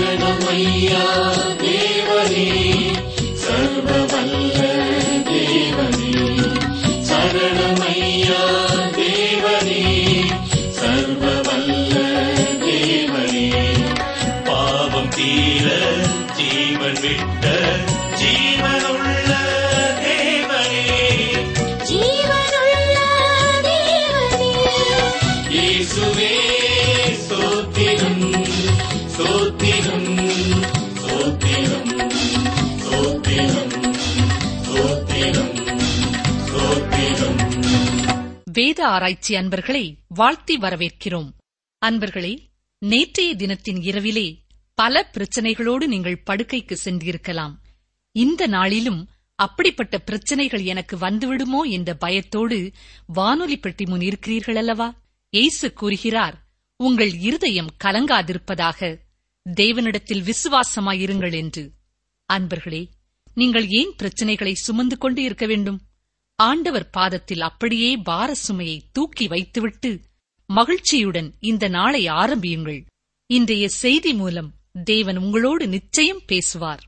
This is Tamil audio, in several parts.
சரணமையா தேவனே சர்வவல்ல தேவனே சரணமையா தேவனே சர்வவல்ல தேவனே பாவம் தீர ஜீவன் விட்ட ஜீவனுள்ள தேவனே ஜீவனுள்ள தேவனே இயேசுவே ஸ்தோத்திரம் ஸ்தோத்திரம் ஸ்தோத்திரம் ஸ்தோத்திரம் ஸ்தோத்திரம் ஸ்தோத்திரம் வேத ஆராய்ச்சி அன்பர்களை வாழ்த்தி வரவேற்கிறோம் அன்பர்களே நேற்றைய தினத்தின் இரவிலே பல பிரச்சனைகளோடு நீங்கள் படுக்கைக்கு சென்றிருக்கலாம் இந்த நாளிலும் அப்படிப்பட்ட பிரச்சனைகள் எனக்கு வந்துவிடுமோ என்ற பயத்தோடு வானொலி பெட்டி முன் இருக்கிறீர்கள் அல்லவா இயேசு கூறுகிறார் உங்கள் இருதயம் கலங்காதிருப்பதாக தேவனிடத்தில் விசுவாசமாயிருங்கள் என்று அன்பர்களே நீங்கள் ஏன் பிரச்சனைகளை சுமந்து கொண்டு இருக்க வேண்டும் ஆண்டவர் பாதத்தில் அப்படியே பார சுமையை தூக்கி வைத்துவிட்டு மகிழ்ச்சியுடன் இந்த நாளை ஆரம்பியுங்கள் இன்றைய செய்தி மூலம் தேவன் உங்களோடு நிச்சயம் பேசுவார்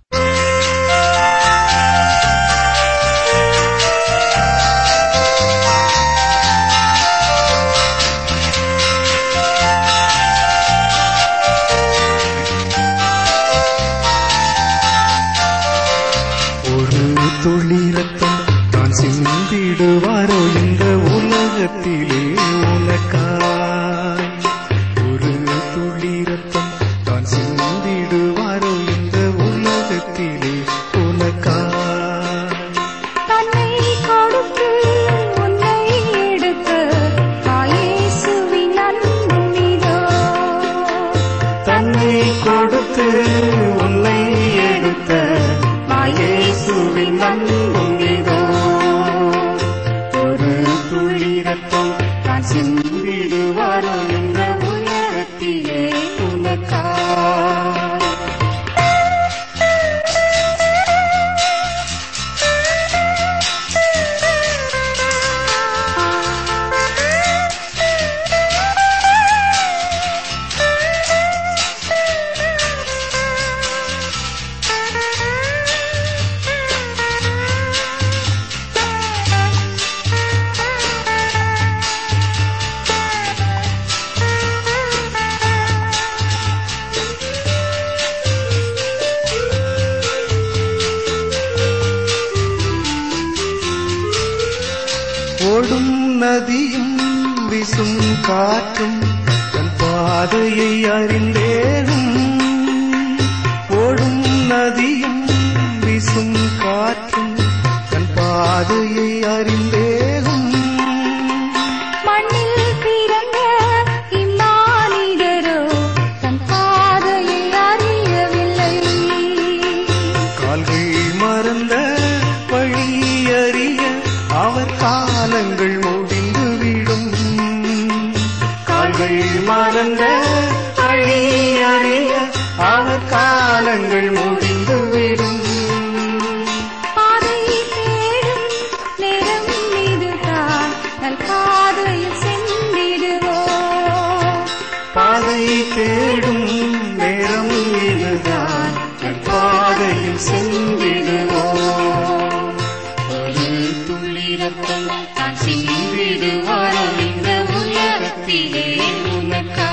ஒரு துளி ரத்தம் தான் சிந்திடுவாரோ இந்த உலகத்திலே உனக்காய் ஒரு துளி ரத்தம் தான் சிந்திடுவாரோ இந்த உலகத்திலே உனக்காய் தன்னை கொடுத்து உன்னை எடுத்த தாயேசுவின் அன்புமிதோ தன்னை கொடுத்து உன்னை எடுத்த இயேசுவின் அன்பும் இதோ ஒரு துளி ரத்தம் தான் சிந்திடுவாரோ இந்த உலகத்திலே உனக்காய் ஓடும் நதியும் விசும் காற்றும் தன் பாதையை அறிந்தேனும் ஓடும் நதியும் விசும் காற்றும் தன் பாதையை அறிந்தேனும் மண்ணில் பிறந்த இம்மானிடரோ தன் பாதையை அறியவில்லை கால்கள் மறந்த வழி அறிய அவர் காலங்கள் முடிந்துவிடும் கால்கள் மறந்த வழி அறிய அவர் காலங்கள் முடிந்துவிடும் பாதை தேடும் நேரம் இதுதான் நல் பாதையில் சென்றிடுவோம் பாதை தேடும் நேரம் இதுதான் என் பாதையில் சென்றிடுவோம் ஒரு துளி ரத்தம் தான் சிந்திடுவாரோ இந்த உலகத்திலே உனக்கா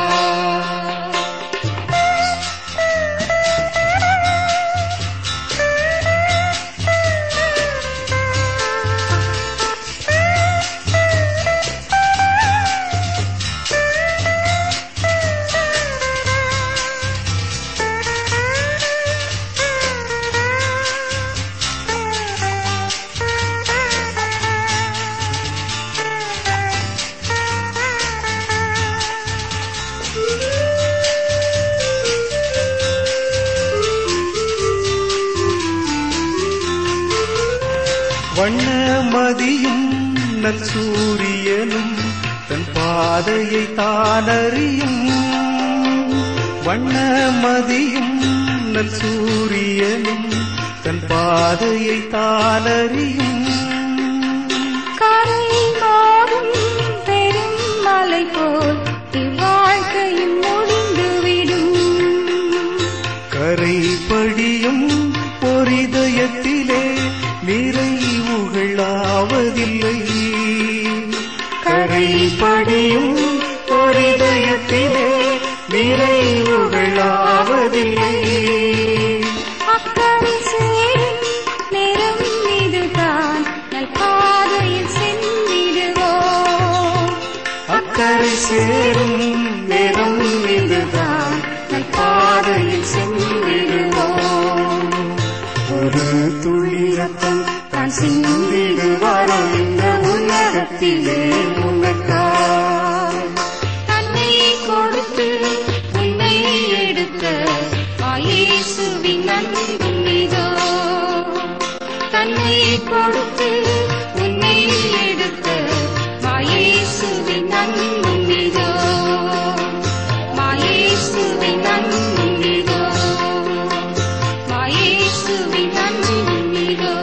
வண்ணமதியும் நல் சூரியனும் தன் பாதையை தானறியும் வண்ணமதியும் நல் சூரியனும் தன் பாதையை தானறியும் கரை மாறும் பெரும் மலை போல் இவ்வாழ்க்கையும் முடிந்துவிடும் கரைப்படியும் பொரிதயத்திலே நிறைவுகளாவதில்லை கரைப்படியும் பொரிதயத்திலே நிறைவுகளாவதில்லை அக்கறை சேரும் நேரம் இதுதான் நல் பாதையில் சென்றிடுவோம் அக்கறை சேரும் நேரம் இதுதான் நல் பாதையில் சென்றிடுவோம் ஒரு துளி ரத்தம் தான் சிந்திடுவாரோ இந்த உலகத்திலே உனக்காய் தன்னை கொடுத்து உன்னை எடுத்த ஆயேசுவின் அன்பும் இதோ தன்னை கொடுத்து உன்னை எடுத்த மாயேசுவின் அன்பும் இதோ மாயேசுவின் அன்பும் இதோ மாயேசுவின் அன்பும் இதோ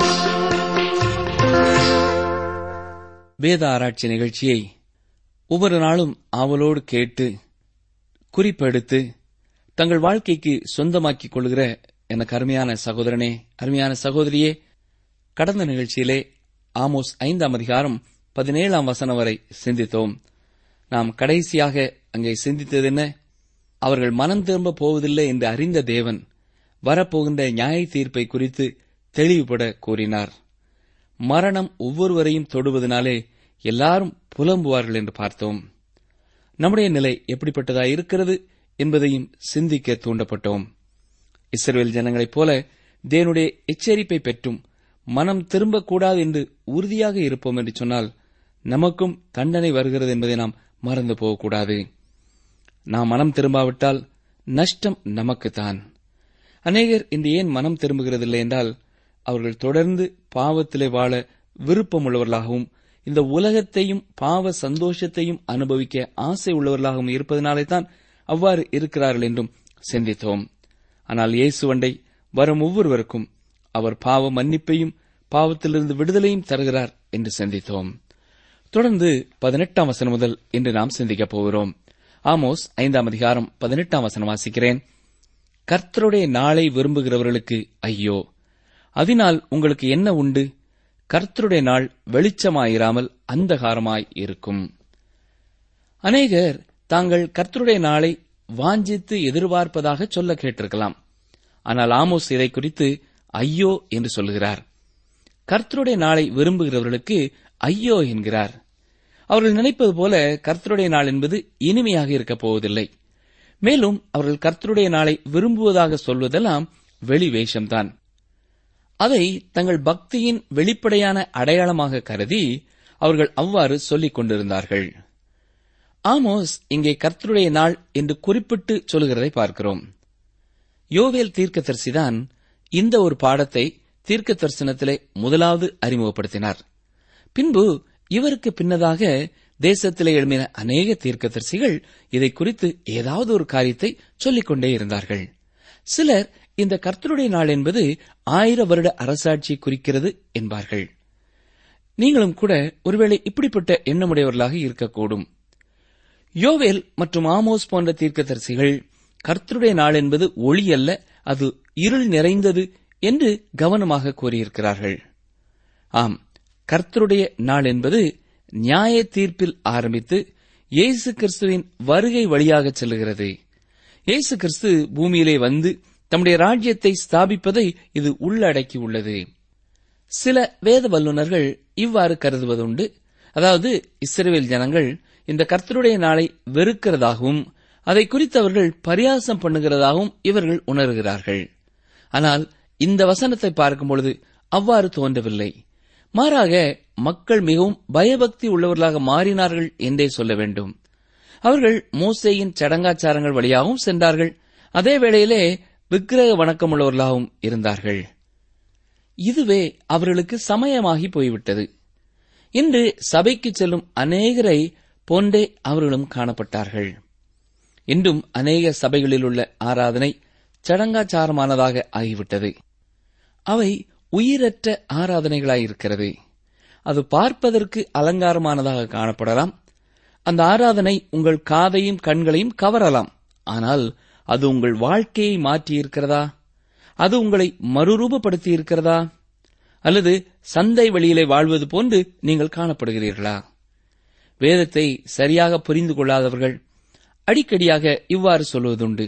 வேத ஆராய்ச்சி நிகழ்ச்சியை ஒவ்வொரு நாளும் ஆவலோடு கேட்டு குறிப்பெடுத்து தங்கள் வாழ்க்கைக்கு சொந்தமாக்கிக் கொள்கிற எனக்கு அருமையான சகோதரனே அருமையான சகோதரியே கடந்த நிகழ்ச்சியிலே ஆமோஸ் ஐந்தாம் அதிகாரம் பதினேழாம் வசனம் வரை சிந்தித்தோம் நாம் கடைசியாக அங்கே சிந்தித்தது என்ன அவர்கள் மனம் திரும்ப போவதில்லை என்று அறிந்த தேவன் வரப்போகின்ற நியாய தீர்ப்பை குறித்து தெளிவுபட கூறினார் மரணம் ஒவ்வொருவரையும் தொடுவதனாலே எல்லாரும் புலம்புவார்கள் என்று பார்த்தோம் நம்முடைய நிலை எப்படிப்பட்டதாய் இருக்கிறது என்பதையும் சிந்திக்க தூண்டப்பட்டோம் இஸ்ரவேல் ஜனங்களைப் போல தேவனுடைய எச்சரிப்பை பெற்றும் மனம் திரும்பக்கூடாது என்று உறுதியாக இருப்போம் என்று சொன்னால் நமக்கும் தண்டனை வருகிறது என்பதை நாம் மறந்து போகக்கூடாது நாம் மனம் திரும்பாவிட்டால் நஷ்டம் நமக்குத்தான் அநேகர் இன்று ஏன் மனம் திரும்புகிறதில்லை என்றால் அவர்கள் தொடர்ந்து பாவத்திலே வாழ விருப்பமுள்ளவர்களாகவும் இந்த உலகத்தையும் பாவ சந்தோஷத்தையும் அனுபவிக்க ஆசை உள்ளவர்களாகவும் இருப்பதனாலே தான் அவ்வாறு இருக்கிறார்கள் என்றும் சிந்தித்தோம் ஆனால் இயேசுவண்டை வரும் ஒவ்வொருவருக்கும் அவர் பாவ மன்னிப்பையும் பாவத்திலிருந்து விடுதலையும் தருகிறார் என்று சிந்தித்தோம் தொடர்ந்து பதினெட்டாம் வசனம் முதல் இன்று நாம் சிந்திக்கப் போகிறோம் ஆமோஸ் ஐந்தாம் அதிகாரம் பதினெட்டாம் வசனம் வாசிக்கிறேன் கர்த்தருடைய நாளை விரும்புகிறவர்களுக்கு ஐயோ அதனால் உங்களுக்கு என்ன உண்டு கர்த்தருடைய நாள் வெளிச்சமாயிராமல் அந்தகாரமாய் இருக்கும் அநேகர் தாங்கள் கர்த்தருடைய நாளை வாஞ்சித்து எதிர்பார்ப்பதாக சொல்ல கேட்டிருக்கலாம் ஆனால் ஆமோஸ் இதை குறித்து ஐயோ என்று சொல்லுகிறார் கர்த்தருடைய நாளை விரும்புகிறவர்களுக்கு ஐயோ என்கிறார் அவர்கள் நினைப்பது போல கர்த்தருடைய நாள் என்பது இனிமையாக இருக்கப் போவதில்லை மேலும் அவர்கள் கர்த்தருடைய நாளை விரும்புவதாக சொல்வதெல்லாம் வெளி வேஷம்தான் அதை தங்கள் பக்தியின் வெளிப்படையான அடையாளமாக கருதி அவர்கள் அவ்வாறு சொல்லிக் கொண்டிருந்தார்கள் ஆமோஸ் இங்கே கர்த்தருடைய நாள் என்று குறிப்பிட்டு சொல்லுகிறதை பார்க்கிறோம் யோவேல் தீர்க்கதரிசிதான் இந்த ஒரு பாடத்தை தீர்க்க தரிசனத்திலே முதலாவது அறிமுகப்படுத்தினார் பின்பு இவருக்கு பின்னதாக தேசத்திலே எழும்பின அநேக தீர்க்கதரிசிகள் இதை குறித்து ஏதாவது ஒரு காரியத்தை சொல்லிக் கொண்டே இருந்தார்கள் சிலர் இந்த கர்த்தருடைய நாள் என்பது ஆயிர வருட அரசாட்சி குறிக்கிறது என்பார்கள் நீங்களும் கூட ஒருவேளை இப்படிப்பட்ட எண்ணமுடையவர்களாக இருக்கக்கூடும் யோவேல் மற்றும் ஆமோஸ் போன்ற தீர்க்கதரிசிகள் கர்த்தருடைய நாள் என்பது ஒளி அல்ல அது இருள் நிறைந்தது என்று கவனமாக கூறியிருக்கிறார்கள் ஆம் கர்த்தருடைய நாள் என்பது நியாய தீர்ப்பில் ஆரம்பித்து இயேசு கிறிஸ்துவின் வருகை வழியாக செல்லுகிறது இயேசு கிறிஸ்து பூமியிலே வந்து தம்முடைய ராஜ்யத்தை ஸ்தாபிப்பதை இது உள்ளடக்கி உள்ளது சில வேத வல்லுநர்கள் இவ்வாறு கருதுவதுண்டு அதாவது இஸ்ரவேல் ஜனங்கள் இந்த கர்த்தருடைய நாளை வெறுக்கிறதாகவும் அதை குறித்து அவர்கள் பரியாசம் பண்ணுகிறதாகவும் இவர்கள் உணர்கிறார்கள் ஆனால் இந்த வசனத்தை பார்க்கும் பொழுது அவ்வாறு தோன்றவில்லை மாறாக மக்கள் மிகவும் பயபக்தி உள்ளவர்களாக மாறினார்கள் என்றே சொல்ல வேண்டும் அவர்கள் மோசேயின் சடங்காச்சாரங்கள் வழியாகவும் சென்றார்கள் அதே வேளையிலே விக்கிரக வணக்கமுள்ளவர்களாகவும் இருந்தார்கள் இதுவே அவர்களுக்கு சமயமாகி போய்விட்டது இன்று சபைக்கு செல்லும் அநேகரை போன்றே அவர்களும் காணப்பட்டார்கள் இன்றும் அநேக சபைகளில் உள்ள ஆராதனை சடங்காச்சாரமானதாக ஆகிவிட்டது அவை உயிரற்ற ஆராதனைகளாயிருக்கிறது அது பார்ப்பதற்கு அலங்காரமானதாக காணப்படலாம் அந்த ஆராதனை உங்கள் காதையும் கண்களையும் கவரலாம் ஆனால் அது உங்கள் வாழ்க்கையை மாற்றியிருக்கிறதா அது உங்களை மறுரூபப்படுத்தி இருக்கிறதா அல்லது சந்தை வழியிலே வாழ்வது போன்று நீங்கள் காணப்படுகிறீர்களா வேதத்தை சரியாக புரிந்து கொள்ளாதவர்கள் அடிக்கடியாக இவ்வாறு சொல்வதுண்டு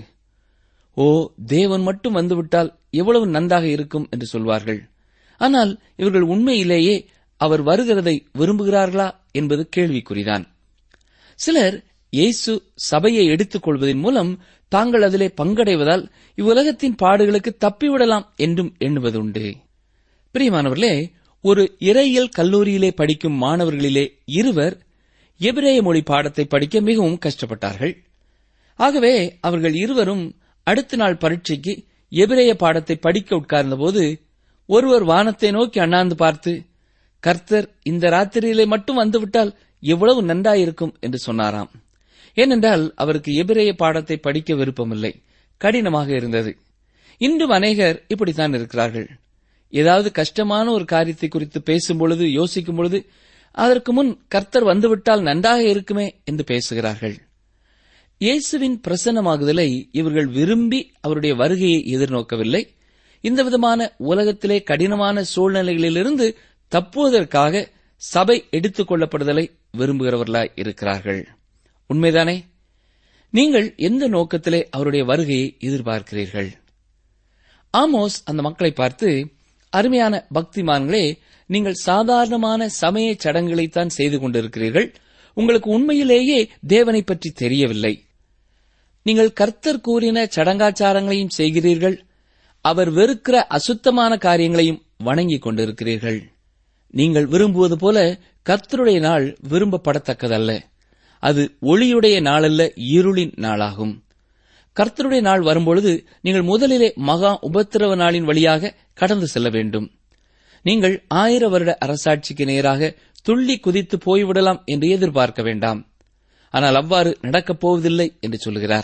ஓ தேவன் மட்டும் வந்துவிட்டால் எவ்வளவு நன்றாக இருக்கும் என்று சொல்வார்கள் ஆனால் இவர்கள் உண்மையிலேயே அவர் வருகிறதை விரும்புகிறார்களா என்பது கேள்விக்குறிதான் சிலர் இயேசு சபையை எடுத்துக் கொள்வதன் மூலம் தாங்கள் அதிலே பங்கடைவதால் இவ்வுலகத்தின் பாடுகளுக்கு தப்பிவிடலாம் என்றும் எண்ணுவதுண்டு பிரியமானவர்களே ஒரு இறையியல் கல்லூரியிலே படிக்கும் மாணவர்களிலே இருவர் எபிரேய மொழி பாடத்தை படிக்க மிகவும் கஷ்டப்பட்டார்கள் ஆகவே அவர்கள் இருவரும் அடுத்த நாள் பரீட்சைக்கு எபிரேய பாடத்தை படிக்க உட்கார்ந்தபோது ஒருவர் வானத்தை நோக்கி அண்ணாந்து பார்த்து கர்த்தர் இந்த ராத்திரியிலே மட்டும் வந்துவிட்டால் எவ்வளவு நன்றாயிருக்கும் என்று சொன்னாராம் ஏனென்றால் அவருக்கு எபிரேய பாடத்தை படிக்க விருப்பமில்லை கடினமாக இருந்தது இன்றும் அநேகர் இப்படித்தான் இருக்கிறார்கள் ஏதாவது கஷ்டமான ஒரு காரியத்தை குறித்து பேசும் பொழுது யோசிக்கும் பொழுது அதற்கு முன் கர்த்தர் வந்துவிட்டால் நன்றாக இருக்குமே என்று பேசுகிறார்கள் இயேசுவின் பிரசன்னமாகுதலை இவர்கள் விரும்பி அவருடைய வருகையை எதிர்நோக்கவில்லை இந்த விதமான உலகத்திலே கடினமான சூழ்நிலைகளிலிருந்து தப்புவதற்காக சபை எடுத்துக் கொள்ளப்படுதலை விரும்புகிறவர்களாய் இருக்கிறார்கள் உண்மைதானே நீங்கள் எந்த நோக்கத்திலே அவருடைய வருகையை எதிர்பார்க்கிறீர்கள் ஆமோஸ் அந்த மக்களை பார்த்து அருமையான பக்திமான்களே நீங்கள் சாதாரணமான சமய சடங்குகளைத்தான் செய்து கொண்டிருக்கிறீர்கள் உங்களுக்கு உண்மையிலேயே தேவனை பற்றி தெரியவில்லை நீங்கள் கர்த்தர் கூறின சடங்காச்சாரங்களையும் செய்கிறீர்கள் அவர் வெறுக்கிற அசுத்தமான காரியங்களையும் வணங்கிக் கொண்டிருக்கிறீர்கள் நீங்கள் விரும்புவது போல கர்த்தருடைய நாள் விரும்பப்படத்தக்கதல்ல அது ஒளியுடைய நாளல்ல இருளின் நாளாகும் கர்த்தருடைய நாள் வரும்பொழுது நீங்கள் முதலிலே மகா உபத்திரவ நாளின் வழியாக கடந்து செல்ல வேண்டும் நீங்கள் ஆயிர வருட அரசாட்சிக்கு நேராக துள்ளி குதித்து போய்விடலாம் என்று எதிர்பார்க்க வேண்டாம் ஆனால் அவ்வாறு நடக்கப் போவதில்லை என்று சொல்கிறார்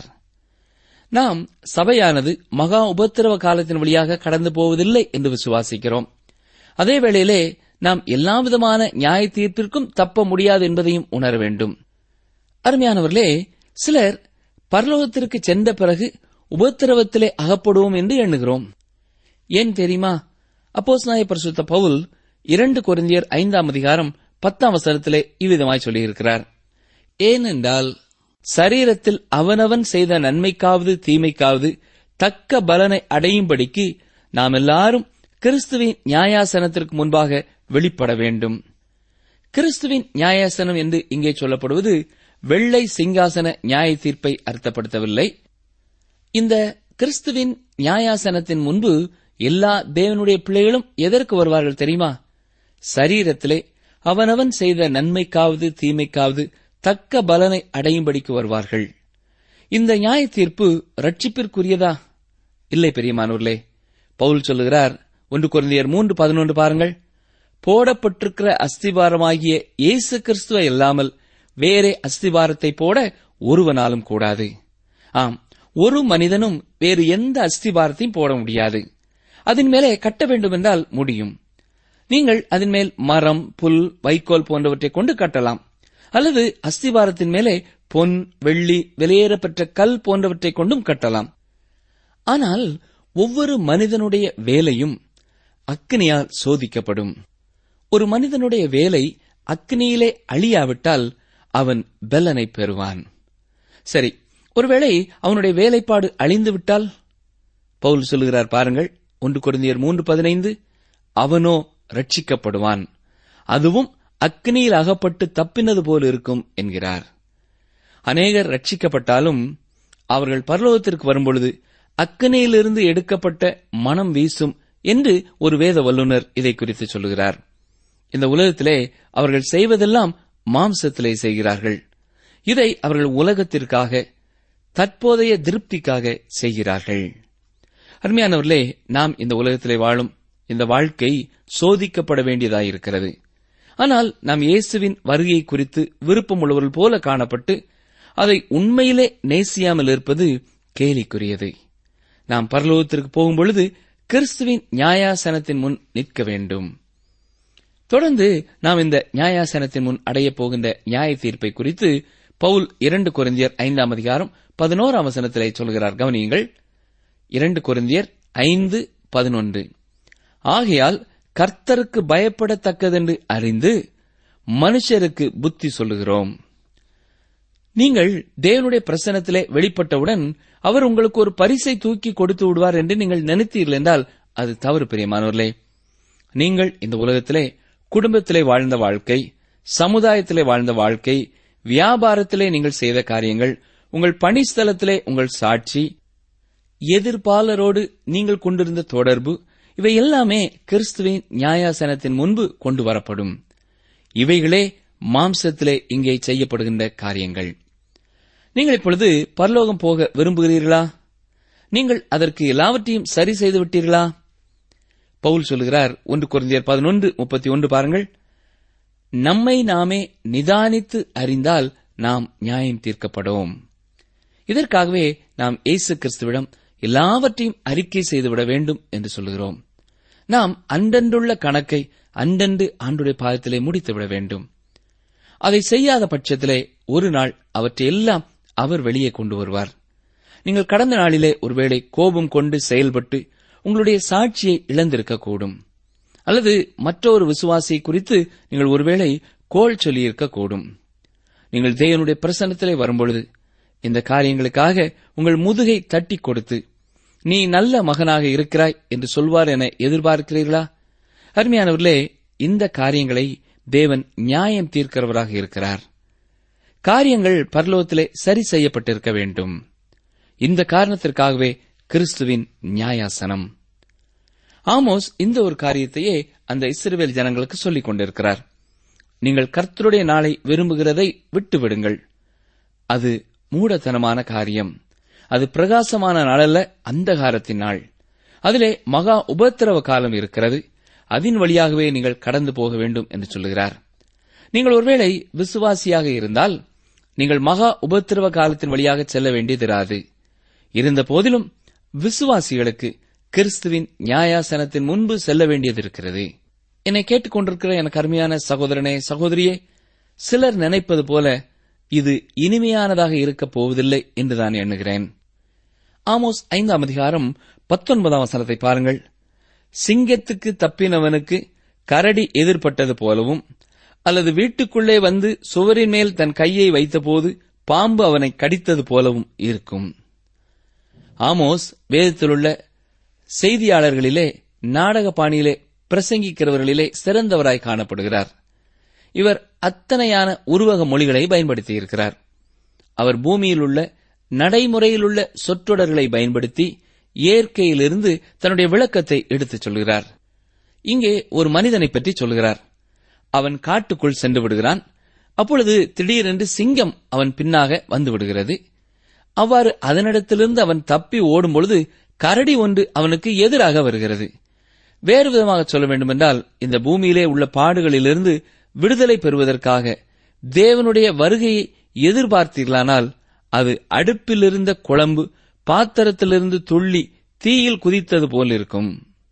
நாம் சபையானது மகா உபத்திரவ காலத்தின் வழியாக கடந்து போவதில்லை என்று விசுவாசிக்கிறோம் அதே வேளையிலே நாம் எல்லா விதமான நியாய தீர்ப்பிற்கும் தப்ப முடியாது என்பதையும் உணர வேண்டும் அருமையானவர்களே சிலர் பரலோகத்திற்கு சென்ற பிறகு உபத்திரவத்திலே அகப்படுவோம் என்று எண்ணுகிறோம் ஏன் தெரியுமா அப்போஸ் நாய பரிசுத்த பவுல் இரண்டு கொரிந்தியர் ஐந்தாம் அதிகாரம் பத்தாம் வசனத்திலே இவ்விதமாய் சொல்லியிருக்கிறார் ஏனென்றால் சரீரத்தில் அவனவன் செய்த நன்மைக்காவது தீமைக்காவது தக்க பலனை அடையும்படிக்கு நாம் எல்லாரும் கிறிஸ்துவின் நியாயாசனத்திற்கு முன்பாக வெளிப்பட வேண்டும் கிறிஸ்துவின் நியாயாசனம் என்று இங்கே சொல்லப்படுவது வெள்ளை சிங்காசன நியாய தீர்ப்பை அர்த்தப்படுத்தவில்லை இந்த கிறிஸ்துவின் நியாயாசனத்தின் முன்பு எல்லா தேவனுடைய பிள்ளைகளும் எதற்கு வருவார்கள் தெரியுமா சரீரத்திலே அவனவன் செய்த நன்மைக்காவது தீமைக்காவது தக்க பலனை அடையும்படிக்கு வருவார்கள் இந்த நியாய தீர்ப்பு ரட்சிப்பிற்குரியதா இல்லை பெரியமானூர்லே பவுல் சொல்லுகிறார் ஒன்று குழந்தையர் மூன்று பதினொன்று பாருங்கள் போடப்பட்டிருக்கிற அஸ்திபாரமாகிய இயேசு கிறிஸ்துவை இல்லாமல் வேறே அஸ்திபாரத்தை போட ஒருவனாலும் கூடாது ஆம் ஒரு மனிதனும் வேறு எந்த அஸ்திபாரத்தையும் போட முடியாது அதன் மேலே கட்ட வேண்டுமென்றால் முடியும் நீங்கள் அதன் மேல் மரம் புல் வைக்கோல் போன்றவற்றை கொண்டு கட்டலாம் அல்லது அஸ்திவாரத்தின் மேலே பொன் வெள்ளி வெளியேறப்பெற்ற கல் போன்றவற்றை கொண்டும் கட்டலாம் ஆனால் ஒவ்வொரு மனிதனுடைய வேலையும் அக்னியால் சோதிக்கப்படும் ஒரு மனிதனுடைய வேலை அக்னியிலே அழியாவிட்டால் அவன் பெலனை பெறுவான் சரி ஒருவேளை அவனுடைய வேலைப்பாடு அழிந்து விட்டால் பவுல் சொல்லுகிறார் பாருங்கள் ஒன்று குருந்தியர் மூன்று பதினைந்து அவனோ ரட்சிக்கப்படுவான் அதுவும் அக்னியில் அகப்பட்டு தப்பினது போல் இருக்கும் என்கிறார் அநேகர் ரட்சிக்கப்பட்டாலும் அவர்கள் பரலோகத்திற்கு வரும்பொழுது அக்கனையிலிருந்து எடுக்கப்பட்ட மனம் வீசும் என்று ஒரு வேத வல்லுநர் இதை குறித்து சொல்லுகிறார் இந்த உலகத்திலே அவர்கள் செய்வதெல்லாம் மாம்சத்திலே செய்கிறார்கள் இதை அவர்கள் உலகத்திற்காக தற்போதைய திருப்திக்காக செய்கிறார்கள் அருமையானவர்களே நாம் இந்த உலகத்திலே வாழும் இந்த வாழ்க்கை சோதிக்கப்பட வேண்டியதாயிருக்கிறது ஆனால் நாம் இயேசுவின் வருகை குறித்து விருப்பம் உள்ளவர்கள் போல காணப்பட்டு அதை உண்மையிலே நேசியாமல் இருப்பது கேலிக்குரியது நாம் பரலோகத்திற்கு போகும் பொழுது கிறிஸ்துவின் நியாயாசனத்தின் முன் நிற்க வேண்டும் தொடர்ந்து நாம் இந்த நியாயாசனத்தின் முன் அடையப் போகின்ற நியாய தீர்ப்பை குறித்து பவுல் இரண்டு கொரிந்தியர் ஐந்தாம் அதிகாரம் பதினோராம் வசனத்திலே சொல்கிறார் கவனியுங்கள் இரண்டு கொரிந்தியர் ஐந்து பதினொன்று ஆகையால் கர்த்தருக்கு பயப்படத்தக்கதென்று அறிந்து மனுஷருக்கு புத்தி சொல்லுகிறோம் நீங்கள் தேவனுடைய பிரசனத்திலே வெளிப்பட்டவுடன் அவர் உங்களுக்கு ஒரு பரிசை தூக்கி கொடுத்து விடுவார் என்று நீங்கள் நினைத்தீர்கள் என்றால் அது தவறு பிரியமானவர்களே நீங்கள் இந்த உலகத்திலே குடும்பத்திலே வாழ்ந்த வாழ்க்கை சமுதாயத்திலே வாழ்ந்த வாழ்க்கை வியாபாரத்திலே நீங்கள் செய்த காரியங்கள் உங்கள் பணிஸ்தலத்திலே உங்கள் சாட்சி எதிர்ப்பாளரோடு நீங்கள் கொண்டிருந்த தொடர்பு இவை எல்லாமே கிறிஸ்துவின் நியாயாசனத்தின் முன்பு கொண்டு வரப்படும் இவைகளே மாம்சத்திலே இங்கே செய்யப்படுகின்ற காரியங்கள் நீங்கள் இப்பொழுது பரலோகம் போக விரும்புகிறீர்களா நீங்கள் அதற்கு எல்லாவற்றையும் சரி செய்து விட்டீர்களா பவுல் சொல்லுகிறார் ஒன்று குறைந்தியர் பதினொன்று முப்பத்தி ஒன்று பாருங்கள் நம்மை நாமே நிதானித்து அறிந்தால் நாம் நியாயம் தீர்க்கப்படும் இதற்காகவே நாம் இயேசு கிறிஸ்துவிடம் எல்லாவற்றையும் அறிக்கை செய்துவிட வேண்டும் என்று சொல்லுகிறோம் நாம் அன்றன்றுள்ள கணக்கை அன்றன்று ஆண்டுடைய பாதத்திலே முடித்துவிட வேண்டும் அதை செய்யாத பட்சத்திலே ஒரு நாள் அவற்றையெல்லாம் அவர் வெளியே கொண்டு வருவார் நீங்கள் கடந்த நாளிலே ஒருவேளை கோபம் கொண்டு செயல்பட்டு உங்களுடைய சாட்சியை இழந்திருக்கக்கூடும் அல்லது மற்றொரு விசுவாசியை குறித்து நீங்கள் ஒருவேளை கோல் சொல்லியிருக்கக்கூடும் நீங்கள் தேவனுடைய பிரசன்னத்திலே வரும்பொழுது இந்த காரியங்களுக்காக உங்கள் முதுகை தட்டி கொடுத்து நீ நல்ல மகனாக இருக்கிறாய் என்று சொல்வார் என எதிர்பார்க்கிறீர்களா அருமையானவர்களே இந்த காரியங்களை தேவன் நியாயம் தீர்க்கிறவராக இருக்கிறார் காரியங்கள் பரலோகத்திலே சரி செய்யப்பட்டிருக்க வேண்டும் இந்த காரணத்திற்காகவே கிறிஸ்துவின் நியாயாசனம் ஆமோஸ் இந்த ஒரு காரியத்தையே அந்த இஸ்ரவேல் ஜனங்களுக்கு சொல்லிக் கொண்டிருக்கிறார் நீங்கள் கர்த்தருடைய நாளை விரும்புகிறதை விட்டுவிடுங்கள் அது மூடத்தனமான காரியம் அது பிரகாசமான நாளல்ல அந்தகாரத்தின் நாள் அதிலே மகா உபத்திரவ காலம் இருக்கிறது அதன் வழியாகவே நீங்கள் கடந்து போக வேண்டும் என்று சொல்லுகிறார் நீங்கள் ஒருவேளை விசுவாசியாக இருந்தால் நீங்கள் மகா உபத்திரவ காலத்தின் வழியாக செல்ல வேண்டியதிராது இருந்த போதிலும் விசுவாசிகளுக்கு கிறிஸ்துவின் நியாயாசனத்தின் முன்பு செல்ல வேண்டியது இருக்கிறது என்னை கேட்டுக்கொண்டிருக்கிற எனக்கு அருமையான சகோதரனே சகோதரியே சிலர் நினைப்பது போல இது இனிமையானதாக இருக்கப் போவதில்லை என்று நான் எண்ணுகிறேன் ஆமோஸ் ஐந்தாம் அதிகாரம் பத்தொன்பதாம் வசனத்தை பாருங்கள் சிங்கத்துக்கு தப்பினவனுக்கு கரடி எதிர்பட்டது போலவும் அல்லது வீட்டுக்குள்ளே வந்து சுவரின் மேல் தன் கையை வைத்தபோது பாம்பு அவனை கடித்தது போலவும் இருக்கும் ஆமோஸ் வேதத்திலுள்ள செய்தியாளர்களிலே நாடக பாணியிலே பிரசங்கிக்கிறவர்களிலே சிறந்தவராய் காணப்படுகிறார் இவர் அத்தனையான உருவக மொழிகளை பயன்படுத்தியிருக்கிறார் அவர் பூமியில் உள்ள நடைமுறையிலுள்ள சொற்றொடர்களை பயன்படுத்தி இயற்கையிலிருந்து தன்னுடைய விளக்கத்தை எடுத்துச் சொல்கிறார் இங்கே ஒரு மனிதனை பற்றி சொல்கிறார் அவன் காட்டுக்குள் சென்று விடுகிறான் அப்பொழுது திடீரென்று சிங்கம் அவன் பின்னாக வந்து விடுகிறது அவ்வாறு அதனிடத்திலிருந்து அவன் தப்பி ஓடும்பொழுது கரடி ஒன்று அவனுக்கு எதிராக வருகிறது வேறு விதமாக சொல்ல வேண்டுமென்றால் இந்த பூமியிலே உள்ள பாடுகளிலிருந்து விடுதலை பெறுவதற்காக தேவனுடைய வருகையை எதிர்பார்த்தீர்களானால் அது அடுப்பிலிருந்த குழம்பு பாத்திரத்திலிருந்து துள்ளி தீயில் குதித்தது போல் இருக்கும்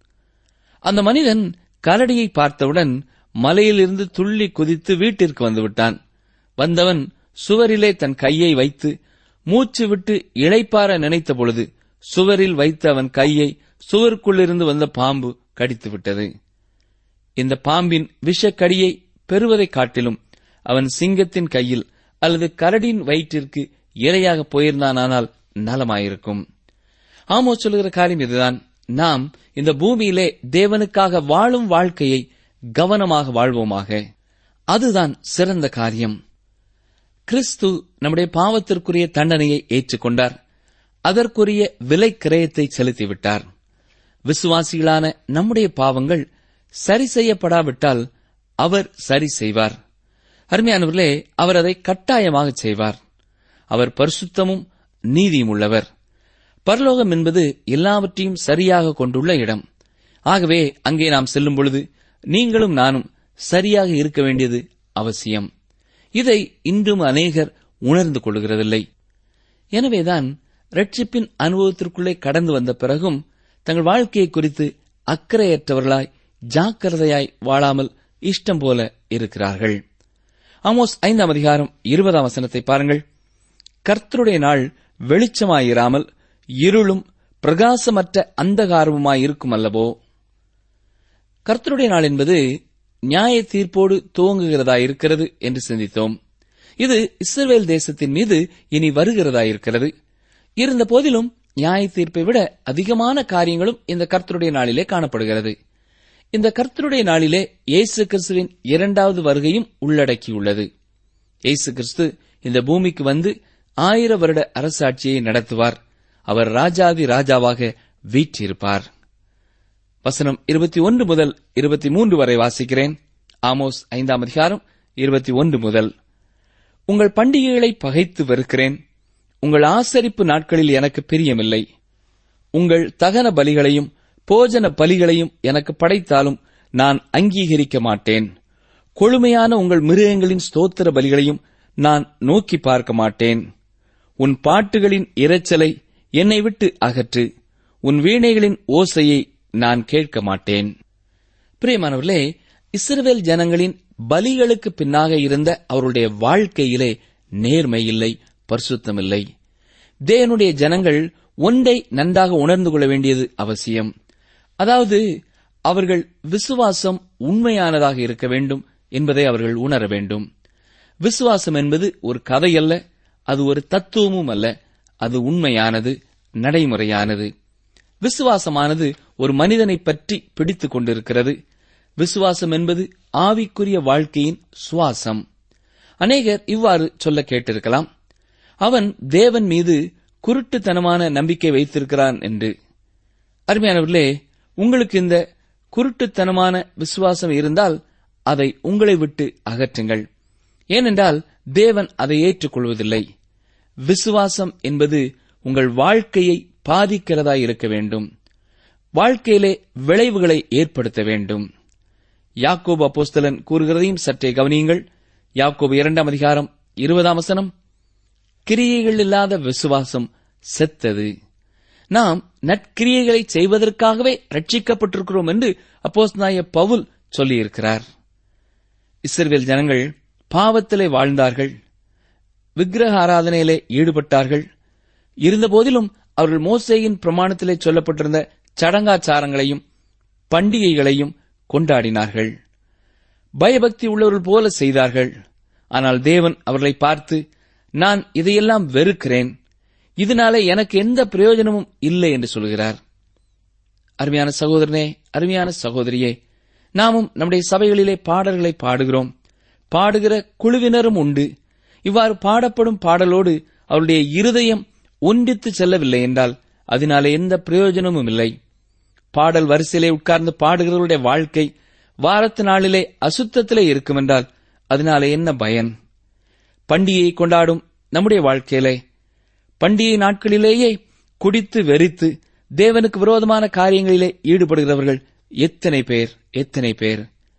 அந்த மனிதன் கரடியை பார்த்தவுடன் மலையிலிருந்து துள்ளி குதித்து வீட்டிற்கு வந்துவிட்டான் வந்தவன் சுவரிலே தன் கையை வைத்து மூச்சு விட்டு இளைப்பார நினைத்த பொழுது சுவரில் வைத்த அவன் கையை சுவருக்குள்ளிருந்து வந்த பாம்பு கடித்து விட்டது இந்த பாம்பின் விஷக்கடியை பெறுவதைக் காட்டிலும் அவன் சிங்கத்தின் கையில் அல்லது கரடியின் வயிற்றிற்கு இரையாக போயிருந்தானால் நலமாயிருக்கும் ஆமோ சொல்லுகிற காரியம் இதுதான் நாம் இந்த பூமியிலே தேவனுக்காக வாழும் வாழ்க்கையை கவனமாக வாழ்வோமாக அதுதான் சிறந்த காரியம் கிறிஸ்து நம்முடைய பாவத்திற்குரிய தண்டனையை ஏற்றுக்கொண்டார் அதற்குரிய விலை கிரயத்தை செலுத்திவிட்டார் விசுவாசிகளான நம்முடைய பாவங்கள் சரி செய்யப்படாவிட்டால் அவர் சரி செய்வார் அருமையானவர்களே அவர் அதை கட்டாயமாக செய்வார் அவர் பரிசுத்தமும் நீதியும் உள்ளவர் பரலோகம் என்பது எல்லாவற்றையும் சரியாக கொண்டுள்ள இடம் ஆகவே அங்கே நாம் செல்லும் பொழுது நீங்களும் நானும் சரியாக இருக்க வேண்டியது அவசியம் இதை இன்றும் அநேகர் உணர்ந்து கொள்கிறதில்லை எனவேதான் ரட்சிப்பின் அனுபவத்திற்குள்ளே கடந்து வந்த பிறகும் தங்கள் வாழ்க்கையை குறித்து அக்கறையற்றவர்களாய் ஜாக்கிரதையாய் வாழாமல் இஷ்டம் போல இருக்கிறார்கள் ஆமோஸ் ஐந்தாம் அதிகாரம் இருபதாம் வசனத்தை பாருங்கள் கர்த்தருடைய நாள் வெளிச்சமாயிராமல் இருளும் பிரகாசமற்ற அந்தகாரமுமாயிருக்கும் அல்லவோ கர்த்தருடைய நாள் என்பது நியாய தீர்ப்போடு துவங்குகிறதா இருக்கிறது என்று சிந்தித்தோம் இது இஸ்ரவேல் தேசத்தின் மீது இனி வருகிறதா இருக்கிறது இருந்த போதிலும் நியாய தீர்ப்பை விட அதிகமான காரியங்களும் இந்த கர்த்தருடைய நாளிலே காணப்படுகிறது இந்த கர்த்தருடைய நாளிலே இயேசு கிறிஸ்துவின் இரண்டாவது வருகையும் உள்ளடக்கியுள்ளது இயேசு கிறிஸ்து இந்த பூமிக்கு வந்து ஆயிர வருட அரசாட்சியை நடத்துவார் அவர் ராஜாதி ராஜாவாக வீற்றிருப்பார் வசனம் இருபத்தி ஒன்று முதல் இருபத்தி மூன்று வரை வாசிக்கிறேன் ஆமோஸ் ஐந்தாம் அதிகாரம் இருபத்தி ஒன்று முதல் உங்கள் பண்டிகைகளை பகைத்து வெறுக்கிறேன் உங்கள் ஆசரிப்பு நாட்களில் எனக்கு பிரியமில்லை உங்கள் தகன பலிகளையும் போஜன பலிகளையும் எனக்கு படைத்தாலும் நான் அங்கீகரிக்க மாட்டேன் கொழுமையான உங்கள் மிருகங்களின் ஸ்தோத்திர பலிகளையும் நான் நோக்கி பார்க்க மாட்டேன் உன் பாட்டுகளின் இரைச்சலை என்னை விட்டு அகற்று உன் வீணைகளின் ஓசையை நான் கேட்க மாட்டேன் பிரியமானவர்களே இஸ்ரவேல் ஜனங்களின் பலிகளுக்கு பின்னாக இருந்த அவருடைய வாழ்க்கையிலே நேர்மை இல்லை பரிசுத்தமில்லை தேவனுடைய ஜனங்கள் ஒன்றை நன்றாக உணர்ந்து கொள்ள வேண்டியது அவசியம் அதாவது அவர்கள் விசுவாசம் உண்மையானதாக இருக்க வேண்டும் என்பதை அவர்கள் உணர வேண்டும் விசுவாசம் என்பது ஒரு கதையல்ல அது ஒரு தத்துவமும் அல்ல அது உண்மையானது நடைமுறையானது விசுவாசமானது ஒரு மனிதனை பற்றி பிடித்துக் கொண்டிருக்கிறது விசுவாசம் என்பது ஆவிக்குரிய வாழ்க்கையின் சுவாசம் அநேகர் இவ்வாறு சொல்ல கேட்டிருக்கலாம் அவன் தேவன் மீது குருட்டுத்தனமான நம்பிக்கை வைத்திருக்கிறான் என்று அருமையானவர்களே உங்களுக்கு இந்த குருட்டுத்தனமான விசுவாசம் இருந்தால் அதை உங்களை விட்டு அகற்றுங்கள் ஏனென்றால் தேவன் அதை ஏற்றுக்கொள்வதில்லை விசுவாசம் என்பது உங்கள் வாழ்க்கையை பாதிக்கிறதா இருக்க வேண்டும் வாழ்க்கையிலே விளைவுகளை ஏற்படுத்த வேண்டும் யாக்கோபு அப்போஸ்தலன் கூறுகிறதையும் சற்றே கவனியுங்கள் யாக்கோபு இரண்டாம் அதிகாரம் இருபதாம் வசனம் கிரியைகள் இல்லாத விசுவாசம் செத்தது நாம் நற்கிரியைகளை செய்வதற்காகவே ரட்சிக்கப்பட்டிருக்கிறோம் என்று அப்போஸ்தனாய பவுல் சொல்லியிருக்கிறார் இஸ்ரவேல் ஜனங்கள் பாவத்திலே வாழ்ந்தார்கள் விக்கிரக ஆராதனையிலே ஈடுபட்டார்கள் இருந்தபோதிலும் அவர்கள் மோசேயின் பிரமாணத்திலே சொல்லப்பட்டிருந்த சடங்காச்சாரங்களையும் பண்டிகைகளையும் கொண்டாடினார்கள் பயபக்தி உள்ளவர்கள் போல செய்தார்கள் ஆனால் தேவன் அவர்களை பார்த்து நான் இதையெல்லாம் வெறுக்கிறேன் இதனாலே எனக்கு எந்த பிரயோஜனமும் இல்லை என்று சொல்கிறார் அருமையான சகோதரனே அருமையான சகோதரியே நாமும் நம்முடைய சபைகளிலே பாடல்களை பாடுகிறோம் பாடுகிற குழுவினரும் உண்டு இவ்வாறு பாடப்படும் பாடலோடு அவருடைய இருதயம் ஒன்றித்து செல்லவில்லை என்றால் அதனாலே எந்த பிரயோஜனமும் இல்லை பாடல் வரிசையிலே உட்கார்ந்து பாடுகிறவருடைய வாழ்க்கை வாரத்து நாளிலே அசுத்தத்திலே இருக்கும் என்றால் அதனாலே என்ன பயன் பண்டிகையை கொண்டாடும் நம்முடைய வாழ்க்கையிலே பண்டிகை நாட்களிலேயே குடித்து வெறித்து தேவனுக்கு விரோதமான காரியங்களிலே ஈடுபடுகிறவர்கள் எத்தனை பேர் எத்தனை பேர்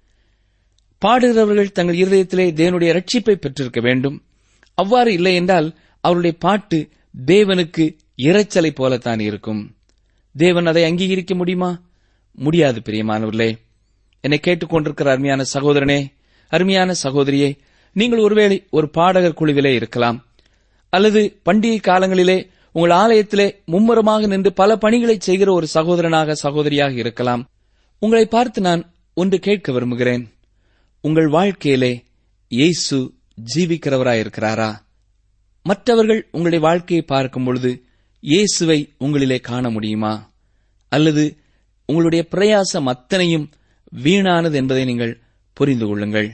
பாடுகிறவர்கள் தங்கள் இருதயத்திலே தேவனுடைய ரட்சிப்பை பெற்றிருக்க வேண்டும் அவ்வாறு இல்லை என்றால் அவருடைய பாட்டு தேவனுக்கு இரைச்சலை போலத்தான் இருக்கும் தேவன் அதை அங்கீகரிக்க முடியுமா முடியாது பிரியமானவர்களே என்னை கேட்டுக்கொண்டிருக்கிற அருமையான சகோதரனே அருமையான சகோதரியே நீங்கள் ஒருவேளை ஒரு பாடகர் குழுவிலே இருக்கலாம் அல்லது பண்டிகை காலங்களிலே உங்கள் ஆலயத்திலே மும்முரமாக நின்று பல பணிகளை செய்கிற ஒரு சகோதரனாக சகோதரியாக இருக்கலாம் உங்களை பார்த்து நான் ஒன்று கேட்க விரும்புகிறேன் உங்கள் வாழ்க்கையிலே இயேசு ஜீவிக்கிறவராயிருக்கிறாரா மற்றவர்கள் உங்களுடைய வாழ்க்கையை பார்க்கும் பொழுது இயேசுவை உங்களிலே காண முடியுமா அல்லது உங்களுடைய பிரயாசம் அத்தனையும் வீணானது என்பதை நீங்கள் புரிந்து கொள்ளுங்கள்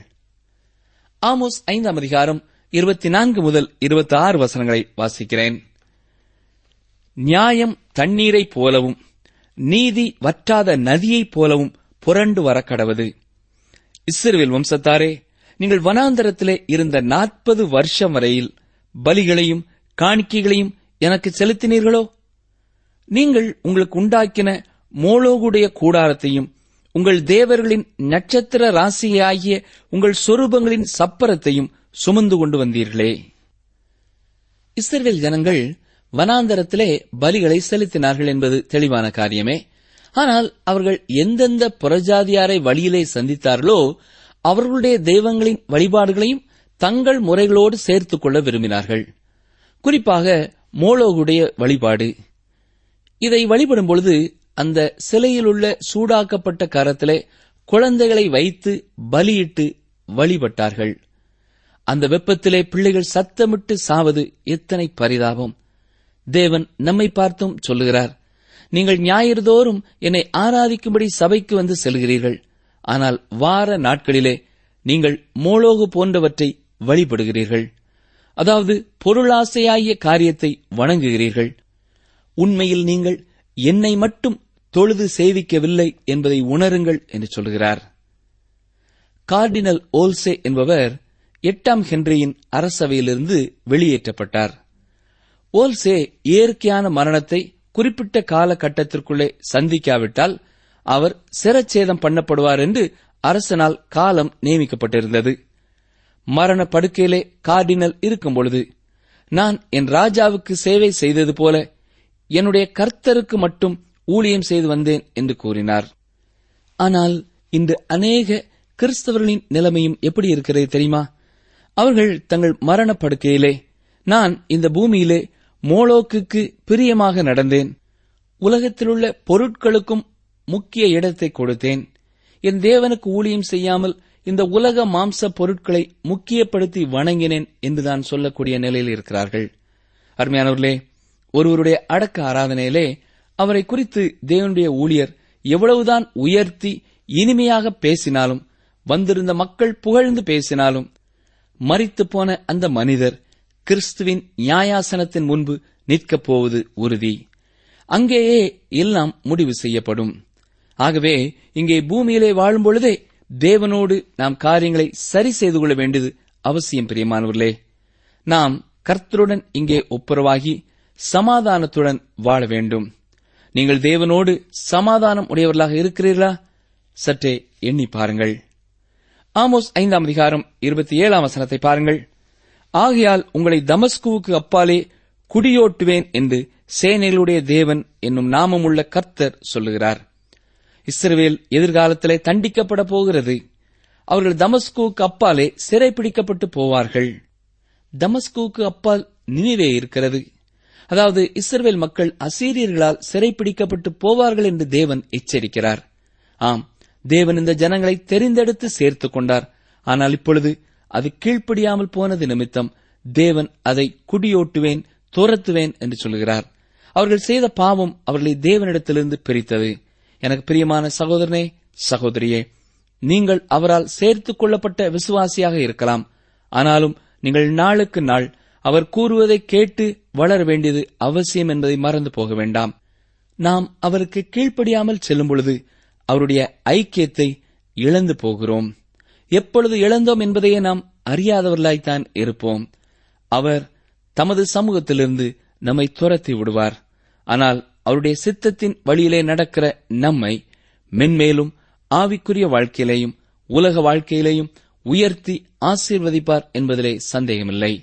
ஆமோஸ் ஐந்தாம் அதிகாரம் இருபத்தி நான்கு முதல் இருபத்தி ஆறு வசனங்களை வாசிக்கிறேன் நியாயம் தண்ணீரைப் போலவும் நீதி வற்றாத நதியைப் போலவும் புரண்டு வரக்கடவது இஸ்ரவேல் வம்சத்தாரே நீங்கள் வனாந்தரத்திலே இருந்த நாற்பது வருஷம் வரையில் பலிகளையும் காணிக்கைகளையும் எனக்கு செலுத்தினீர்களோ நீங்கள் உங்களுக்கு உண்டாக்கின மோளோகுடைய கூடாரத்தையும் உங்கள் தேவர்களின் நட்சத்திர ராசியாகிய உங்கள் சொரூபங்களின் சப்பரத்தையும் சுமந்து கொண்டு வந்தீர்களே இஸ்ரவேல் ஜனங்கள் வனாந்தரத்திலே பலிகளை செலுத்தினார்கள் என்பது தெளிவான காரியமே ஆனால் அவர்கள் எந்தெந்த புறஜாதியாரை வழியிலே சந்தித்தார்களோ அவர்களுடைய தெய்வங்களின் வழிபாடுகளையும் தங்கள் முறைகளோடு சேர்த்துக் கொள்ள விரும்பினார்கள் குறிப்பாக மோலோகுடைய வழிபாடு இதை வழிபடும் பொழுது அந்த சிலையிலுள்ள சூடாக்கப்பட்ட கரத்திலே குழந்தைகளை வைத்து பலியிட்டு வழிபட்டார்கள் அந்த வெப்பத்திலே பிள்ளைகள் சத்தமிட்டு சாவது எத்தனை பரிதாபம் தேவன் நம்மை பார்த்தும் சொல்லுகிறார் நீங்கள் ஞாயிறுதோறும் என்னை ஆராதிக்கும்படி சபைக்கு வந்து செல்கிறீர்கள் ஆனால் வார நாட்களிலே நீங்கள் மோலோகு போன்றவற்றை வழிபடுகிறீர்கள் அதாவது பொருளாசையாகிய காரியத்தை வணங்குகிறீர்கள் உண்மையில் நீங்கள் என்னை மட்டும் தொழுது சேவிக்கவில்லை என்பதை உணருங்கள் என்று சொல்கிறார் கார்டினல் ஓல்சே என்பவர் எட்டாம் ஹென்ரியின் அரசவையிலிருந்து வெளியேற்றப்பட்டார் ஓல்சே இயற்கையான மரணத்தை குறிப்பிட்ட காலகட்டத்திற்குள்ளே சந்திக்காவிட்டால் அவர் சிரச்சேதம் பண்ணப்படுவார் என்று அரசனால் காலம் நியமிக்கப்பட்டிருந்தது மரண படுக்கையிலே கார்டினல் இருக்கும் பொழுது நான் என் ராஜாவுக்கு சேவை செய்தது போல என்னுடைய கர்த்தருக்கு மட்டும் ஊழியம் செய்து வந்தேன் என்று கூறினார் ஆனால் இன்று அநேக கிறிஸ்தவர்களின் நிலைமையும் எப்படி இருக்கிறது தெரியுமா அவர்கள் தங்கள் மரண படுக்கையிலே நான் இந்த பூமியிலே மோலோக்குக்கு பிரியமாக நடந்தேன் உலகத்திலுள்ள பொருட்களுக்கும் முக்கிய இடத்தை கொடுத்தேன் என் தேவனுக்கு ஊழியம் செய்யாமல் இந்த உலக மாம்ச பொருட்களை முக்கியப்படுத்தி வணங்கினேன் என்றுதான் சொல்லக்கூடிய நிலையில் இருக்கிறார்கள் அருமையானவர்களே ஒருவருடைய அடக்க ஆராதனையிலே அவரை குறித்து தேவனுடைய ஊழியர் எவ்வளவுதான் உயர்த்தி இனிமையாக பேசினாலும் வந்திருந்த மக்கள் புகழ்ந்து பேசினாலும் மரித்து போன அந்த மனிதர் கிறிஸ்துவின் நியாயாசனத்தின் முன்பு நிற்கப் போவது உறுதி அங்கேயே எல்லாம் முடிவு செய்யப்படும் ஆகவே இங்கே பூமியிலே வாழும் பொழுதே தேவனோடு நாம் காரியங்களை சரி செய்து கொள்ள வேண்டியது அவசியம் பிரியமானவர்களே நாம் கர்த்தருடன் இங்கே ஒப்புரவாகி சமாதானத்துடன் வாழ வேண்டும் நீங்கள் தேவனோடு சமாதானம் உடையவர்களாக இருக்கிறீர்களா சற்றே எண்ணி பாருங்கள் ஆமோஸ் ஐந்தாம் அதிகாரம் இருபத்தி ஏழாம் வசனத்தை பாருங்கள் ஆகையால் உங்களை தமஸ்குவுக்கு அப்பாலே குடியோட்டுவேன் என்று சேனைகளுடைய தேவன் என்னும் நாமமுள்ள கர்த்தர் சொல்லுகிறார் இஸ்ரவேல் எதிர்காலத்திலே தண்டிக்கப்பட போகிறது அவர்கள் தமஸ்குவுக்கு அப்பாலே சிறைப்பிடிக்கப்பட்டு போவார்கள் தமஸ்குவுக்கு அப்பால் நினைவே இருக்கிறது அதாவது இஸ்ரவேல் மக்கள் அசீரியர்களால் சிறைப்பிடிக்கப்பட்டு போவார்கள் என்று தேவன் எச்சரிக்கிறார் ஆம் தேவன் இந்த ஜனங்களை தெரிந்தெடுத்து சேர்த்துக் கொண்டார் ஆனால் இப்பொழுது அது கீழ்ப்படியாமல் போனது நிமித்தம் தேவன் அதை குடியோட்டுவேன் துரத்துவேன் என்று சொல்கிறார் அவர்கள் செய்த பாவம் அவர்களை தேவனிடத்திலிருந்து பிரித்தது எனக்கு பிரியமான சகோதரனே சகோதரியே நீங்கள் அவரால் சேர்த்துக் கொள்ளப்பட்ட விசுவாசியாக இருக்கலாம் ஆனாலும் நீங்கள் நாளுக்கு நாள் அவர் கூறுவதை கேட்டு வளர வேண்டியது அவசியம் என்பதை மறந்து போக வேண்டாம் நாம் அவருக்கு கீழ்ப்படியாமல் செல்லும் பொழுது அவருடைய ஐக்கியத்தை இழந்து போகிறோம் எப்பொழுது இழந்தோம் என்பதையே நாம் அறியாதவர்களாய்த்தான் இருப்போம் அவர் தமது சமூகத்திலிருந்து நம்மை துரத்தி விடுவார் ஆனால் அவருடைய சித்தத்தின் வழியிலே நடக்கிற நம்மை மென்மேலும் ஆவிக்குரிய வாழ்க்கையிலேயும் உலக வாழ்க்கையிலேயும் உயர்த்தி ஆசீர்வதிப்பார் என்பதிலே சந்தேகமில்லை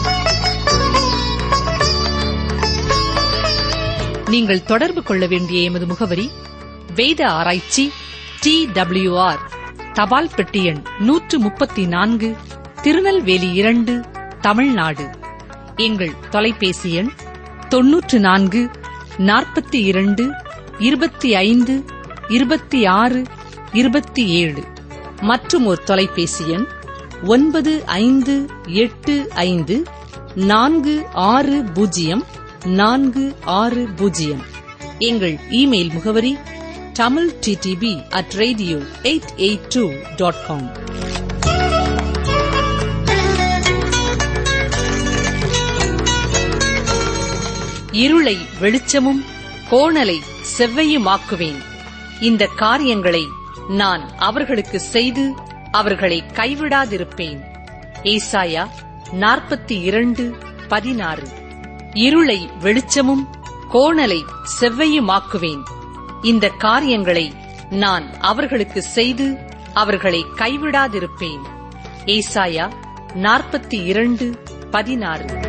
நீங்கள் தொடர்பு கொள்ள வேண்டிய எமது முகவரி வேத ஆராய்ச்சி டி ஆர் தபால் பெட்டி எண் நூற்று முப்பத்தி நான்கு திருநெல்வேலி இரண்டு தமிழ்நாடு எங்கள் தொலைபேசி எண் தொன்னூற்று நான்கு நாற்பத்தி இரண்டு இருபத்தி ஐந்து இருபத்தி ஆறு இருபத்தி ஏழு மற்றும் ஒரு தொலைபேசி எண் ஒன்பது ஐந்து எட்டு ஐந்து நான்கு ஆறு பூஜ்ஜியம் நான்கு ஆறு பூஜ்ஜியம் எங்கள் இமெயில் முகவரி Tamil DTP at radio eight eight two dot com இருளை வெளிச்சமும் கோணலை செவ்வையுமாக்குவேன் இந்த காரியங்களை நான் அவர்களுக்கு செய்து அவர்களை கைவிடாதிருப்பேன் ஏசாயா நாற்பத்தி இரண்டு பதினாறு இருளை வெளிச்சமும் கோணலை செவ்வையுமாக்குவேன் இந்த காரியங்களை நான் அவர்களுக்கு செய்து அவர்களை கைவிடாதிருப்பேன் ஏசாயா நாற்பத்தி இரண்டு பதினாறு